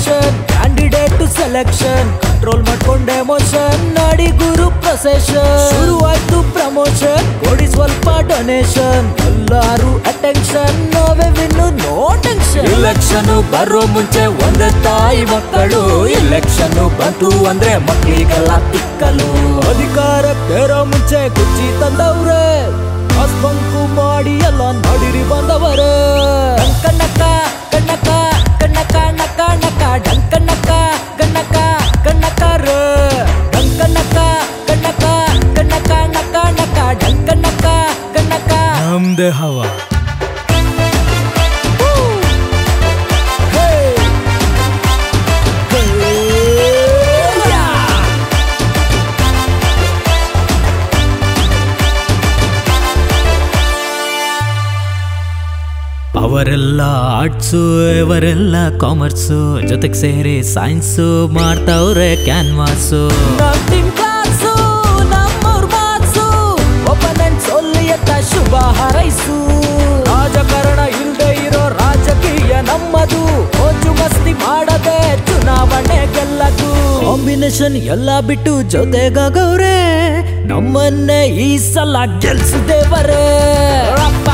tension candidate selection control ಮಾಡ್ಕೊಂಡೆ emotion ನಾಡಿ ಗುರು ಪ್ರೊಸೆಷನ್ ಶುರುವಾಯ್ತು ಪ್ರಮೋಷನ್ ಕೊಡಿ ಸ್ವಲ್ಪ ಡೊನೇಷನ್ ಎಲ್ಲಾರು attention no way win no tension election ಬರೋ ಮುಂಚೆ ಒಂದೇ ತಾಯಿ ಮಕ್ಕಳು ಇಲೆಕ್ಷನ್ ಬಂತು ಅಂದ್ರೆ ಮಕ್ಕಳಿಗೆಲ್ಲ ತಿಕ್ಕಲು ಅಧಿಕಾರಕ್ಕೇರೋ ಮುಂಚೆ ಕುರ್ಚಿ ತಂದವ್ರೆ ಬಂಕು ಮಾಡಿ ಎಲ್ಲ ನಡಿರಿ ಬಂದವರೇ ಕಣ್ಣಕ್ಕ ಕಣ್ಣಕ್ಕ ಕಣ್ಣಕ್ಕ ನಕ್ಕ ನಕ್ಕ ಡಂಕಣ್ಣಕ್ಕ ಕಣ್ಣಕ್ಕ ಕಣ್ಣಕ್ಕ ರೇ ಡಂಕಣ್ಣಕ್ಕ ಕಣ್ಣಕ್ಕ ಕಣ್ಣಕ್ಕ ನಕ್ಕ ನಕ್ಕ ಡಂಕಣ್ಣಕ್ಕ ಕಣ್ಣಕ್ಕ ನಮ್ದೇ ಹವಾ ಅವರೆಲ್ಲ ಆರ್ಟ್ಸು ಇವರೆಲ್ಲ ಕಾಮರ್ಸು ಜೊತೆಗೆ ಸೇರಿ ಸೈನ್ಸು ಮಾಡ್ತಾವ್ರೆ ಕ್ಯಾನ್ವಾಸು ನಮ್ದಿನ್ ಕ್ಲಾಸು ನಮ್ಮವ್ರ ಮಾತ್ಸು ಒಬ್ಬನನ್ ಸೊಲ್ಲಿ ಎತ್ತ ಶುಭ ಹಾರೈಸು ರಾಜಕಾರಣ ಇಲ್ದೆ ಇರೋ ರಾಜಕೀಯ ನಮ್ಮದು ಮೋಜು ಮಸ್ತಿ ಮಾಡದೆ ಚುನಾವಣೆ ಗೆಲ್ಲದು ಕಾಂಬಿನೇಷನ್ ಎಲ್ಲ ಬಿಟ್ಟು ಜೊತೆಗಾಗವ್ರೆ ನಮ್ಮನ್ನೇ ಈ ಸಲ ಗೆಲ್ಸಿದೇವರೇ ರಪ್ಪ